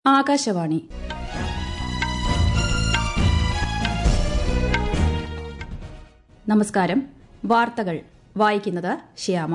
ആകാശവാണി നമസ്കാരം വാർത്തകൾ വായിക്കുന്നത് ശ്യാമ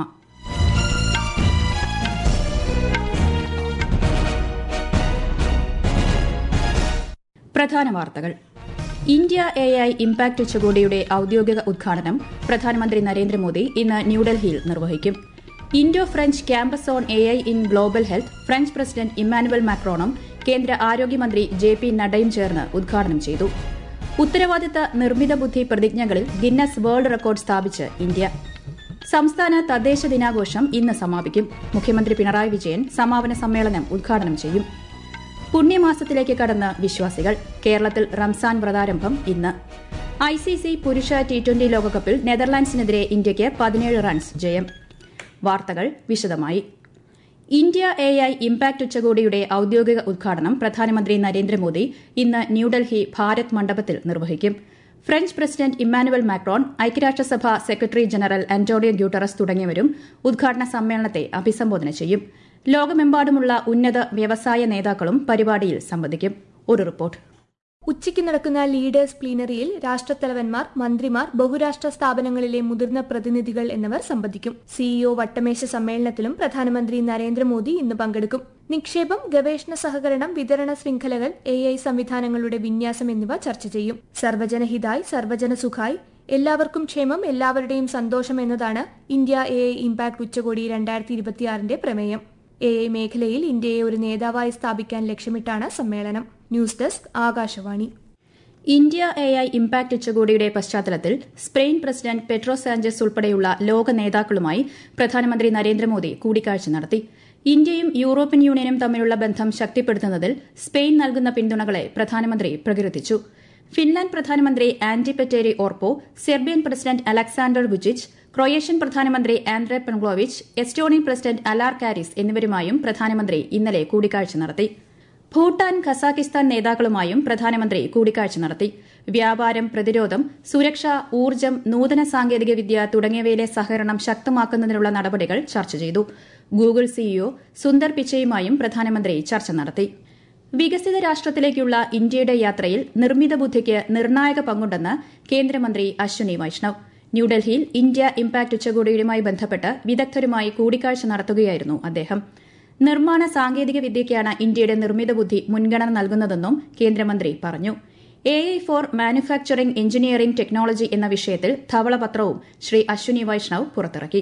പ്രധാന വാർത്തകൾ ഇന്ത്യ എ ഐ ഇംപാക്ട് ഉച്ചകോടിയുടെ ഔദ്യോഗിക ഉദ്ഘാടനം പ്രധാനമന്ത്രി നരേന്ദ്രമോദി ഇന്ന് ന്യൂഡൽഹിയിൽ നിർവഹിക്കും Indo French campus on A I in global health French president Emmanuel മാക്രോണും കേന്ദ്ര ആരോഗ്യമന്ത്രി ജെ പി നഡ്ഡയും ചേർന്ന് ഉദ്ഘാടനം ചെയ്തു ഉത്തരവാദിത്ത നിർമ്മിത ബുദ്ധി പ്രതിജ്ഞകളിൽ ഗിന്നസ് വേൾഡ് റെക്കോർഡ് സ്ഥാപിച്ച് ഇന്ത്യ സംസ്ഥാന തദ്ദേശ ദിനാഘോഷം ഇന്ന് സമാപിക്കും മുഖ്യമന്ത്രി പിണറായി വിജയൻ സമാപന സമ്മേളനം ഉദ്ഘാടനം ചെയ്യും പുണ്യമാസത്തിലേക്ക് കടന്ന് വിശ്വാസികൾ കേരളത്തിൽ റംസാൻ വ്രതാരംഭം ഇന്ന് ഐസിസി പുരുഷ ടി ട്വന്റി ലോകകപ്പിൽ നെതർലാൻഡ്സിനെതിരെ ഇന്ത്യയ്ക്ക് പതിനേഴ് റൺസ് ജയം വാർത്തകൾ വിശദമായി ഇന്ത്യ എ ഐ ഇംപാക്ട് ഉച്ചകോടിയുടെ ഔദ്യോഗിക ഉദ്ഘാടനം പ്രധാനമന്ത്രി നരേന്ദ്രമോദി ഇന്ന് ന്യൂഡൽഹി ഭാരത് മണ്ഡപത്തിൽ നിർവഹിക്കും ഫ്രഞ്ച് പ്രസിഡന്റ് ഇമ്മാനുവൽ മാക്രോൺ ഐക്യരാഷ്ട്രസഭ സെക്രട്ടറി ജനറൽ അന്റോണിയോ ഗ്യൂട്ടറസ് തുടങ്ങിയവരും ഉദ്ഘാടന സമ്മേളനത്തെ അഭിസംബോധന ചെയ്യും ലോകമെമ്പാടുമുള്ള ഉന്നത വ്യവസായ നേതാക്കളും പരിപാടിയിൽ സംബന്ധിക്കും ഒരു റിപ്പോർട്ട് ഉച്ചയ്ക്ക് നടക്കുന്ന ലീഡേഴ്സ് പ്ലീനറിയിൽ രാഷ്ട്രത്തലവന്മാർ മന്ത്രിമാർ ബഹുരാഷ്ട്ര സ്ഥാപനങ്ങളിലെ മുതിർന്ന പ്രതിനിധികൾ എന്നിവർ സംബന്ധിക്കും സിഇഒ വട്ടമേശ സമ്മേളനത്തിലും പ്രധാനമന്ത്രി നരേന്ദ്രമോദി ഇന്ന് പങ്കെടുക്കും നിക്ഷേപം ഗവേഷണ സഹകരണം വിതരണ ശൃംഖലകൾ എ ഐ സംവിധാനങ്ങളുടെ വിന്യാസം എന്നിവ ചർച്ച ചെയ്യും സർവജനഹിതായ് സർവജന സുഖായ് എല്ലാവർക്കും ക്ഷേമം എല്ലാവരുടെയും സന്തോഷം എന്നതാണ് ഇന്ത്യ എ ഐ ഇംപാക്ട് ഉച്ചകോടി രണ്ടായിരത്തി ഇരുപത്തിയാറിന്റെ പ്രമേയം എ ഐ മേഖലയിൽ ഇന്ത്യയെ ഒരു നേതാവായി സ്ഥാപിക്കാൻ ലക്ഷ്യമിട്ടാണ് സമ്മേളനം news desk Akashvani India A I impact ഉച്ചകോടിയുടെ പശ്ചാത്തലത്തിൽ സ്പെയിൻ പ്രസിഡന്റ് പെട്രോ സാഞ്ചസ് ഉൾപ്പെടെയുള്ള ലോക നേതാക്കളുമായി പ്രധാനമന്ത്രി നരേന്ദ്രമോദി കൂടിക്കാഴ്ച നടത്തി ഇന്ത്യയും യൂറോപ്യൻ യൂണിയനും തമ്മിലുള്ള ബന്ധം ശക്തിപ്പെടുത്തുന്നതിൽ സ്പെയിൻ നൽകുന്ന പിന്തുണകളെ പ്രധാനമന്ത്രി പ്രകീർത്തിച്ചു ഫിൻലാൻഡ് പ്രധാനമന്ത്രി Antti Petteri Orpo Serbian president Aleksandar Vucic Croatian പ്രധാനമന്ത്രി ആൻഡ്രെ പെൻഗ്ലോവിച്ച് എസ്റ്റോണിയൻ പ്രസിഡന്റ് അലാർ കാരിസ് എന്നിവരുമായും പ്രധാനമന്ത്രി ഇന്നലെ കൂടിക്കാഴ്ച നടത്തി ഭൂട്ടാൻ ഖസാക്കിസ്ഥാൻ നേതാക്കളുമായും പ്രധാനമന്ത്രി കൂടിക്കാഴ്ച നടത്തി വ്യാപാരം പ്രതിരോധം സുരക്ഷ ഊർജ്ജം നൂതന സാങ്കേതികവിദ്യ തുടങ്ങിയവയിലെ സഹകരണം ശക്തമാക്കുന്നതിനുള്ള നടപടികൾ ചർച്ച ചെയ്തു ഗൂഗിൾ സിഇഒ സുന്ദർ പിച്ചയുമായും പ്രധാനമന്ത്രി ചർച്ച നടത്തി വികസിത രാഷ്ട്രത്തിലേക്കുള്ള ഇന്ത്യയുടെ യാത്രയിൽ നിർമ്മിത ബുദ്ധിക്ക് നിർണായക പങ്കുണ്ടെന്ന് കേന്ദ്രമന്ത്രി അശ്വനി വൈഷ്ണവ് ന്യൂഡൽഹിയിൽ ഇന്ത്യ ഇംപാക്ട് ഉച്ചകോടിയുമായി ബന്ധപ്പെട്ട് വിദഗ്ധരുമായി കൂടിക്കാഴ്ച നടത്തുകയായിരുന്നു അദ്ദേഹം നിർമ്മാണ സാങ്കേതിക വിദ്യയ്ക്കാണ് ഇന്ത്യയുടെ നിർമ്മിത ബുദ്ധി മുൻഗണന നൽകുന്നതെന്നും കേന്ദ്രമന്ത്രി പറഞ്ഞു A I for manufacturing engineering technology എന്ന വിഷയത്തിൽ ധവളപത്രവും ശ്രീ അശ്വനി വൈഷ്ണവ് പുറത്തിറക്കി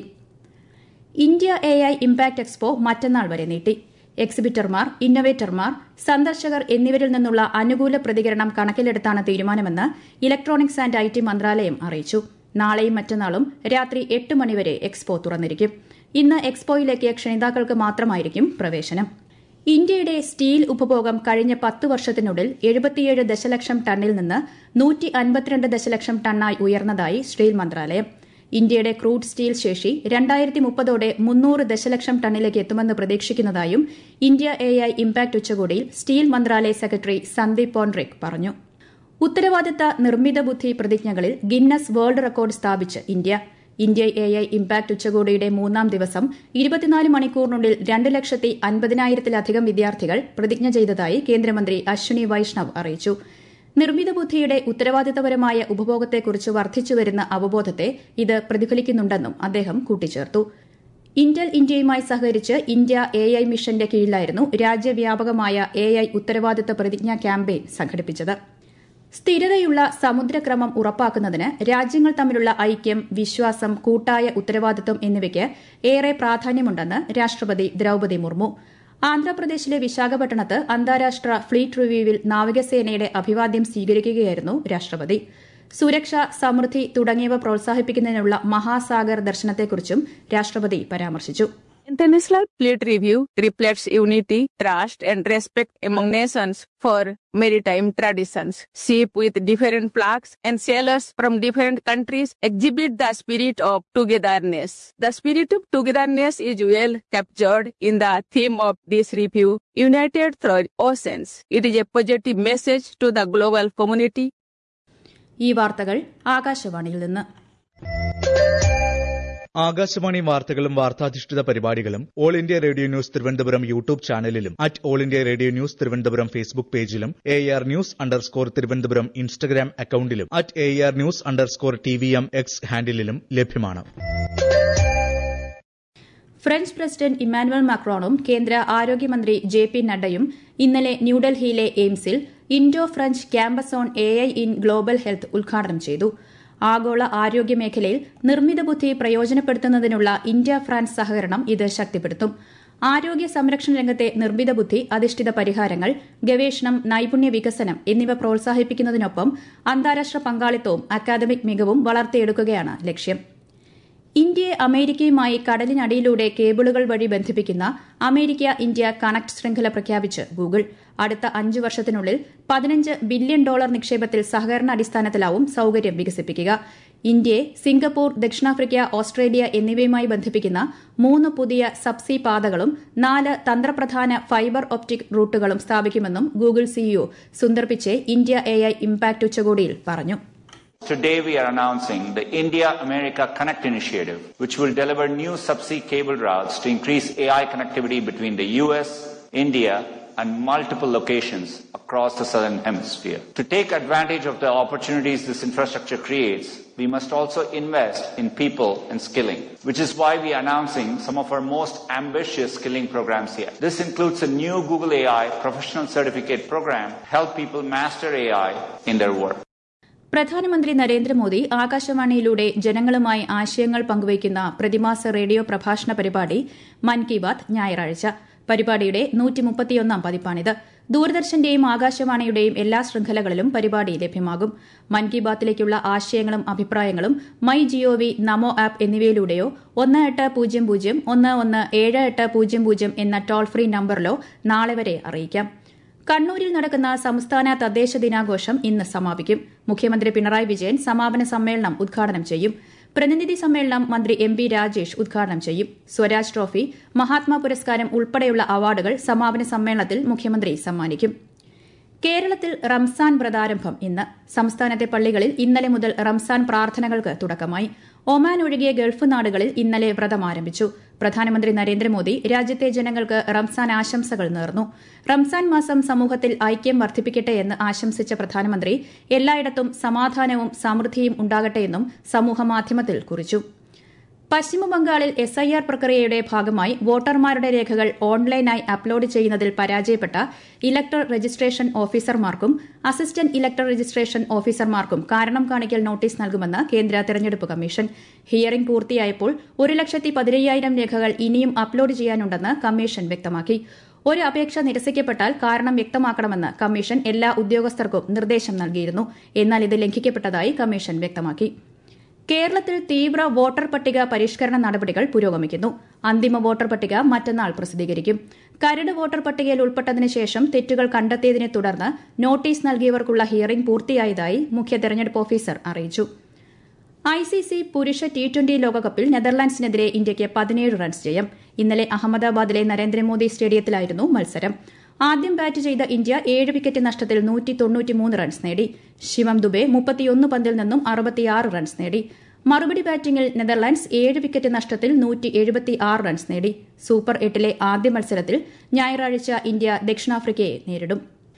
India A I impact expo മറ്റന്നാൾ വരെ നീട്ടി എക്സിബിറ്റർമാർ ഇന്നൊവേറ്റർമാർ സന്ദർശകർ എന്നിവരിൽ നിന്നുള്ള അനുകൂല പ്രതികരണം കണക്കിലെടുത്താണ് തീരുമാനമെന്ന് ഇലക്ട്രോണിക്സ് ആന്റ് ഐ ടി മന്ത്രാലയം അറിയിച്ചു നാളെയും മറ്റന്നാളും രാത്രി എട്ട് മണിവരെ എക്സ്പോ തുറന്നിരിക്കും ഇന്ന് എക്സ്പോയിലേക്ക് ക്ഷണിതാക്കൾക്ക് മാത്രമായിരിക്കും പ്രവേശനം ഇന്ത്യയുടെ സ്റ്റീൽ ഉപഭോഗം കഴിഞ്ഞ പത്ത് വർഷത്തിനുള്ളിൽ എഴുപത്തിയേഴ് ദശലക്ഷം ടണ്ണിൽ നിന്ന് നൂറ്റി അൻപത്തിരണ്ട് ദശലക്ഷം ടണ്ണായി ഉയർന്നതായി സ്റ്റീൽ മന്ത്രാലയം ഇന്ത്യയുടെ ക്രൂഡ് സ്റ്റീൽ ശേഷി രണ്ടായിരത്തി മുപ്പതോടെ മുന്നൂറ് ദശലക്ഷം ടണ്ണിലേക്ക് എത്തുമെന്ന് പ്രതീക്ഷിക്കുന്നതായും ഇന്ത്യ എ ഐ ഇംപാക്ട് ഉച്ചകോടിയിൽ സ്റ്റീൽ മന്ത്രാലയ സെക്രട്ടറി സന്ദീപ് പോൺറിക് പറഞ്ഞു ഉത്തരവാദിത്ത നിർമ്മിത ബുദ്ധി പ്രതിജ്ഞകളിൽ ഗിന്നസ് വേൾഡ് റെക്കോർഡ് സ്ഥാപിച്ച് India India A I impact ഉച്ചകോടിയുടെ മൂന്നാം ദിവസം ഇരുപത്തിനാല് മണിക്കൂറിനുള്ളിൽ രണ്ട് ലക്ഷത്തി അൻപതിനായിരത്തിലധികം വിദ്യാർത്ഥികൾ പ്രതിജ്ഞ ചെയ്തതായി കേന്ദ്രമന്ത്രി അശ്വനി വൈഷ്ണവ് അറിയിച്ചു നിർമ്മിത ബുദ്ധിയുടെ ഉത്തരവാദിത്തപരമായ ഉപഭോഗത്തെക്കുറിച്ച് വർദ്ധിച്ചുവരുന്ന അവബോധത്തെ ഇത് പ്രതിഫലിക്കുന്നുണ്ടെന്നും അദ്ദേഹം കൂട്ടിച്ചേർത്തു ഇന്റൽ ഇന്ത്യയുമായി സഹകരിച്ച് ഇന്ത്യ എ ഐ മിഷന്റെ കീഴിലായിരുന്നു രാജ്യവ്യാപകമായ എ ഐ ഉത്തരവാദിത്ത പ്രതിജ്ഞാ ക്യാമ്പയിൻ സംഘടിപ്പിച്ചത് സ്ഥിരതയുള്ള സമുദ്രക്രമം ഉറപ്പാക്കുന്നതിന് രാജ്യങ്ങൾ തമ്മിലുള്ള ഐക്യം വിശ്വാസം കൂട്ടായ ഉത്തരവാദിത്വം എന്നിവയ്ക്ക് ഏറെ പ്രാധാന്യമുണ്ടെന്ന് രാഷ്ട്രപതി ദ്രൌപതി മുർമു ആന്ധ്രാപ്രദേശിലെ വിശാഖപട്ടണത്ത് അന്താരാഷ്ട്ര ഫ്ലീറ്റ് റിവ്യൂവിൽ നാവികസേനയുടെ അഭിവാദ്യം സ്വീകരിക്കുകയായിരുന്നു രാഷ്ട്രപതി സുരക്ഷ സമൃദ്ധി തുടങ്ങിയവ പ്രോത്സാഹിപ്പിക്കുന്നതിനുള്ള മഹാസാഗർ ദർശനത്തെക്കുറിച്ചും രാഷ്ട്രപതി പരാമർശിച്ചു International Fleet Review reflects unity, trust, and respect among nations for maritime traditions. Ships with different flags and sailors from different countries exhibit the spirit of togetherness. The spirit of togetherness is well captured in the theme of this review, United Through Oceans. It is a positive message to the global community ഈ വാർത്തകൾ ആകാശവാണിയിൽ നിന്ന് ആകാശവാണി വാർത്തകളും വാർത്താധിഷ്ഠിത പരിപാടികളും All India Radio news Thiruvananthapuram YouTube ചാനലിലും at All India Radio news Thiruvananthapuram Facebook പേജിലും A R news underscore Thiruvananthapuram Instagram അക്കൌണ്ടിലും at A R news underscore T V M X ഹാൻഡിലും ലഭ്യമാണ് ഫ്രഞ്ച് പ്രസിഡന്റ് ഇമ്മാനുവൽ മാക്രോണും കേന്ദ്ര ആരോഗ്യമന്ത്രി ജെ പി നഡ്ഡയും ഇന്നലെ ന്യൂഡൽഹിയിലെ എയിംസിൽ Indo French campus on A I in global health ഉദ്ഘാടനം ചെയ്തു ആഗോള ആരോഗ്യ മേഖലയിൽ നിർമ്മിത ബുദ്ധി പ്രയോജനപ്പെടുത്തുന്നതിനുള്ള ഇന്ത്യ ഫ്രാൻസ് സഹകരണം ഇത് ശക്തിപ്പെടുത്തും ആരോഗ്യ സംരക്ഷണ രംഗത്തെ നിർമ്മിത ബുദ്ധി അധിഷ്ഠിത പരിഹാരങ്ങൾ ഗവേഷണം നൈപുണ്യ വികസനം എന്നിവ പ്രോത്സാഹിപ്പിക്കുന്നതിനൊപ്പം അന്താരാഷ്ട്ര പങ്കാളിത്തവും അക്കാദമിക് മികവും വളർത്തിയെടുക്കുകയാണ് ലക്ഷ്യം ഇന്ത്യയെ അമേരിക്കയുമായി കടലിനടിയിലൂടെ കേബിളുകൾ വഴി ബന്ധിപ്പിക്കുന്ന അമേരിക്ക ഇന്ത്യ കണക്ട് ശൃംഖല പ്രഖ്യാപിച്ച് ഗൂഗിൾ അടുത്ത അഞ്ച് വർഷത്തിനുള്ളിൽ പതിനഞ്ച് ബില്യൺ ഡോളർ നിക്ഷേപത്തിൽ സഹകരണ അടിസ്ഥാനത്തിലാവും സൌകര്യം വികസിപ്പിക്കുക ഇന്ത്യയെ സിംഗപ്പൂർ ദക്ഷിണാഫ്രിക്ക ഓസ്ട്രേലിയ എന്നിവയുമായി ബന്ധിപ്പിക്കുന്ന മൂന്ന് പുതിയ സബ്സി പാതകളും നാല് തന്ത്രപ്രധാന ഫൈബർ ഒപ്റ്റിക് റൂട്ടുകളും സ്ഥാപിക്കുമെന്നും Google CEO Sundar Pichai India A I impact ഉച്ചകോടിയിൽ പറഞ്ഞു Today we are announcing the India America Connect initiative, which will deliver new subsea cable routes to increase AI connectivity between the US, India, and multiple locations across the southern hemisphere. To take advantage of the opportunities this infrastructure creates, we must also invest in people and skilling, which is why we are announcing some of our most ambitious skilling programs here. This includes a new Google AI professional certificate program to help people master AI in their work. പ്രധാനമന്ത്രി നരേന്ദ്രമോദി ആകാശവാണിയിലൂടെ ജനങ്ങളുമായി ആശയങ്ങൾ പങ്കുവയ്ക്കുന്ന പ്രതിമാസ radio പ്രഭാഷണ പരിപാടി മൻ കി ബാത് ഞായറാഴ്ച പരിപാടിയുടെ നൂറ്റിമുപ്പത്തിയൊന്നാം പതിപ്പാണിത് ദൂരദർശന്റെയും ആകാശവാണിയുടെയും എല്ലാ ശൃംഖലകളിലും പരിപാടി ലഭ്യമാകും മൻ കി ബാത്തിലേക്കുള്ള ആശയങ്ങളും അഭിപ്രായങ്ങളും മൈ ജിഒവി നമോ ആപ്പ് എന്നിവയിലൂടെയോ ഒന്ന് എട്ട് പൂജ്യം പൂജ്യം ഒന്ന് ഒന്ന് ഏഴ് എട്ട് പൂജ്യം പൂജ്യം എന്ന ടോൾ ഫ്രീ നമ്പറിലോ നാളെ വരെ അറിയിക്കാം കണ്ണൂരിൽ നടക്കുന്ന സംസ്ഥാന തദ്ദേശ ദിനാഘോഷം ഇന്ന് സമാപിക്കും മുഖ്യമന്ത്രി പിണറായി വിജയൻ സമാപന സമ്മേളനം ഉദ്ഘാടനം ചെയ്യും പ്രതിനിധി സമ്മേളനം മന്ത്രി എം പി രാജേഷ് ഉദ്ഘാടനം ചെയ്യും സ്വരാജ് ട്രോഫി മഹാത്മാ പുരസ്കാരം ഉൾപ്പെടെയുള്ള അവാർഡുകൾ സമാപന സമ്മേളനത്തിൽ മുഖ്യമന്ത്രി സമ്മാനിക്കും കേരളത്തിൽ റംസാൻ വ്രതാരംഭം ഇന്ന് സംസ്ഥാനത്തെ പള്ളികളിൽ ഇന്നലെ മുതൽ റംസാൻ പ്രാർത്ഥനകൾക്ക് തുടക്കമായി ഒമാൻ ഒഴികെ ഗൾഫ് നാടുകളിൽ ഇന്നലെ വ്രതം ആരംഭിച്ചു പ്രധാനമന്ത്രി നരേന്ദ്രമോദി രാജ്യത്തെ ജനങ്ങൾക്ക് റംസാൻ ആശംസകൾ നേർന്നു റംസാൻ മാസം സമൂഹത്തിൽ ഐക്യം വർദ്ധിപ്പിക്കട്ടെ എന്ന് ആശംസിച്ച പ്രധാനമന്ത്രി എല്ലായിടത്തും സമാധാനവും സമൃദ്ധിയും ഉണ്ടാകട്ടെയെന്നും സമൂഹമാധ്യമത്തിൽ കുറിച്ചു പശ്ചിമബംഗാളിൽ എസ് ഐ ആർ പ്രക്രിയയുടെ ഭാഗമായി വോട്ടർമാരുടെ രേഖകൾ ഓൺലൈനായി അപ്ലോഡ് ചെയ്യുന്നതിൽ പരാജയപ്പെട്ട ഇലക്ടർ രജിസ്ട്രേഷൻ ഓഫീസർമാർക്കും അസിസ്റ്റന്റ് ഇലക്ടർ രജിസ്ട്രേഷൻ ഓഫീസർമാർക്കും കാരണം കാണിക്കൽ നോട്ടീസ് നൽകുമെന്ന് കേന്ദ്ര തെരഞ്ഞെടുപ്പ് കമ്മീഷൻ ഹിയറിംഗ് പൂർത്തിയായപ്പോൾ ഒരു ലക്ഷത്തി പതിനയ്യായിരം രേഖകൾ ഇനിയും അപ്ലോഡ് ചെയ്യാനുണ്ടെന്ന് കമ്മീഷൻ വ്യക്തമാക്കി ഒരു അപേക്ഷ നിരസിക്കപ്പെട്ടാൽ കാരണം വ്യക്തമാക്കണമെന്ന് കമ്മീഷൻ എല്ലാ ഉദ്യോഗസ്ഥർക്കും നിർദ്ദേശം നൽകിയിരുന്നു എന്നാൽ ഇത് ലംഘിക്കപ്പെട്ടതായി കമ്മീഷൻ വ്യക്തമാക്കി കേരളത്തിൽ തീവ്ര വോട്ടർ പട്ടിക പരിഷ്കരണ നടപടികൾ പുരോഗമിക്കുന്നു അന്തിമ വോട്ടർ പട്ടിക മറ്റന്നാൾ പ്രസിദ്ധീകരിക്കും കരട് വോട്ടർ പട്ടികയിൽ ഉൾപ്പെട്ടതിനു ശേഷം തെറ്റുകൾ കണ്ടെത്തിയതിനെ തുടർന്ന് നോട്ടീസ് നൽകിയവർക്കുള്ള ഹിയറിംഗ് പൂർത്തിയായതായി മുഖ്യ തെരഞ്ഞെടുപ്പ് ഓഫീസർ അറിയിച്ചു ഐസിസി പുരുഷ ടി ട്വന്റി ലോകകപ്പിൽ നെതർലാൻഡ്സിനെതിരെ ഇന്ത്യയ്ക്ക് പതിനേഴ് റൺസ് ജയം ഇന്നലെ അഹമ്മദാബാദിലെ നരേന്ദ്രമോദി സ്റ്റേഡിയത്തിലായിരുന്നു മത്സരം ആദ്യം ബാറ്റ് ചെയ്ത ഇന്ത്യ ഏഴ് വിക്കറ്റ് നഷ്ടത്തിൽ നൂറ്റി തൊണ്ണൂറ്റിമൂന്ന് റൺസ് നേടി ശിവം ദുബെ മുപ്പത്തിയൊന്ന് പന്തിൽ നിന്നും അറുപത്തിയാറ് റൺസ് നേടി മറുപടി ബാറ്റിംഗിൽ നെതർലാൻഡ്സ് ഏഴ് വിക്കറ്റ് നഷ്ടത്തിൽ നൂറ്റി എഴുപത്തിയാറ് റൺസ് നേടി സൂപ്പർ എട്ടിലെ ആദ്യ മത്സരത്തിൽ ഞായറാഴ്ച ഇന്ത്യ ദക്ഷിണാഫ്രിക്കയെ നേരിടും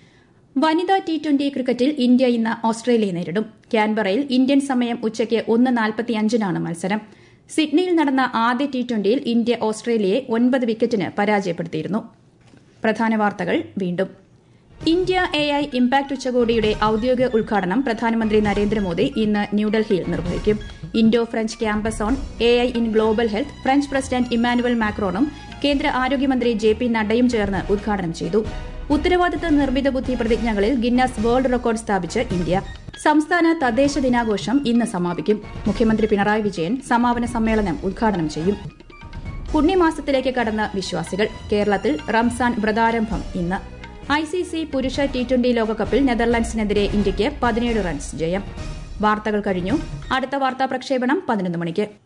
വനിതാ ടി ട്വന്റി ക്രിക്കറ്റിൽ ഇന്ത്യ ഇന്ന് ഓസ്ട്രേലിയയെ നേരിടും ക്യാൻബറയിൽ ഇന്ത്യൻ സമയം ഉച്ചയ്ക്ക് ഒന്ന് നാൽപ്പത്തിയഞ്ചിനാണ് മത്സരം സിഡ്നിയിൽ നടന്ന ആദ്യ ടി ട്വന്റിയിൽ ഇന്ത്യ ഓസ്ട്രേലിയയെ ഒൻപത് വിക്കറ്റിന് പരാജയപ്പെടുത്തിയിരുന്നു പ്രധാന വാർത്തകൾ വീണ്ടും ഇന്ത്യ എ ഐ ഇംപാക്ട് ഉച്ചകോടിയുടെ ഔദ്യോഗിക ഉദ്ഘാടനം പ്രധാനമന്ത്രി നരേന്ദ്രമോദി ഇന്ന് ന്യൂഡൽഹിയിൽ നിർവഹിക്കും Indo French campus on A I in global health French president Emmanuel മാക്രോണും കേന്ദ്ര ആരോഗ്യമന്ത്രി ജെ പി നഡ്ഡയും ചേർന്ന് ഉദ്ഘാടനം ചെയ്തു ഉത്തരവാദിത്ത നിർമ്മിത ബുദ്ധി പ്രതിജ്ഞകളിൽ ഗിന്നസ് വേൾഡ് റെക്കോർഡ് സ്ഥാപിച്ച് ഇന്ത്യ സംസ്ഥാന തദ്ദേശ ദിനാഘോഷം ഇന്ന് സമാപിക്കും മുഖ്യമന്ത്രി പിണറായി വിജയൻ സമാപന സമ്മേളനം ഉദ്ഘാടനം ചെയ്യും പുണ്യമാസത്തിലേക്ക് കടന്ന വിശ്വാസികൾ കേരളത്തിൽ റംസാൻ വ്രതാരംഭം ഇന്ന് ഐസിസി പുരുഷ ടി ട്വന്റി ലോകകപ്പിൽ നെതർലാൻഡ്സിനെതിരെ ഇന്ത്യയ്ക്ക് പതിനേഴ് റൺസ് ജയം വാർത്തകൾ കഴിഞ്ഞു അടുത്ത വാർത്താ പ്രക്ഷേപണം പതിനൊന്ന് മണിക്ക്